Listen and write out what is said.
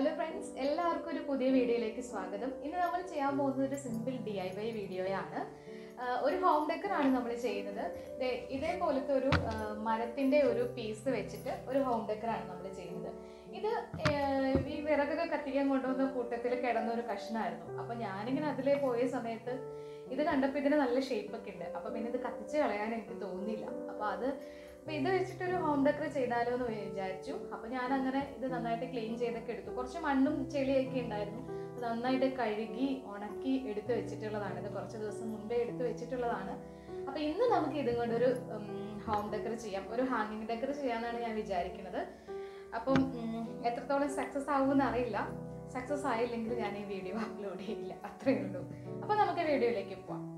hello friends എല്ലാവർക്കും ഒരു പുതിയ വീഡിയോയിലേക്ക് സ്വാഗതം ഇന്ന് നമ്മൾ ചെയ്യാൻ പോകുന്നത് ഒരു സിമ്പിൾ ഡി ഐ വൈ വീഡിയോയാണ് ആഹ് ഒരു ഹോം ഡെക്കർ ആണ് നമ്മൾ ചെയ്യുന്നത് ദേ ഇതേപോലത്തെ ഒരു ആഹ് മരത്തിന്റെ ഒരു പീസ് വെച്ചിട്ട് ഒരു ഹോം ഡെക്കർ ആണ് നമ്മൾ ചെയ്യുന്നത് ഇത് ആഹ് ഈ വിറകൊക്കെ കത്തിക്കാൻ കൊണ്ടുവന്ന കൂട്ടത്തിൽ കിടന്ന ഒരു കഷ്ണമായിരുന്നു അപ്പൊ ഞാനിങ്ങനെ അതിലേ പോയ സമയത്ത് ഇത് കണ്ടപ്പോൾ ഇതിന് നല്ല ഷേപ്പ് ഒക്കെ ഉണ്ട് അപ്പൊ പിന്നെ ഇത് കത്തിച്ച് കളയാൻ എനിക്ക് തോന്നിയില്ല അപ്പൊ അത് അപ്പൊ ഇത് വെച്ചിട്ടൊരു ഹോം ഡെക്കർ ചെയ്താലോ എന്ന് വിചാരിച്ചു അപ്പൊ ഞാൻ അങ്ങനെ ഇത് നന്നായിട്ട് ക്ലീൻ ചെയ്തൊക്കെ എടുത്തു കുറച്ച് മണ്ണും ചെളിയൊക്കെ ഉണ്ടായിരുന്നു അത് നന്നായിട്ട് കഴുകി ഉണക്കി എടുത്തു വെച്ചിട്ടുള്ളതാണ് ഇത് കുറച്ച് ദിവസം മുമ്പേ എടുത്തു വെച്ചിട്ടുള്ളതാണ് അപ്പൊ ഇന്ന് നമുക്ക് ഇതും കൊണ്ടൊരു ഹോം ഡെക്കർ ചെയ്യാം ഒരു ഹാങ്ങിങ് ഡെക്കർ ചെയ്യാന്നാണ് ഞാൻ വിചാരിക്കുന്നത് അപ്പം ഉം, എത്രത്തോളം സക്സസ് ആവുമെന്ന് അറിയില്ല സക്സസ് ആയില്ലെങ്കിൽ ഞാൻ ഈ വീഡിയോ അപ്ലോഡ് ചെയ്യില്ല അത്രയേ ഉള്ളൂ അപ്പൊ നമുക്ക് വീഡിയോയിലേക്ക് പോവാം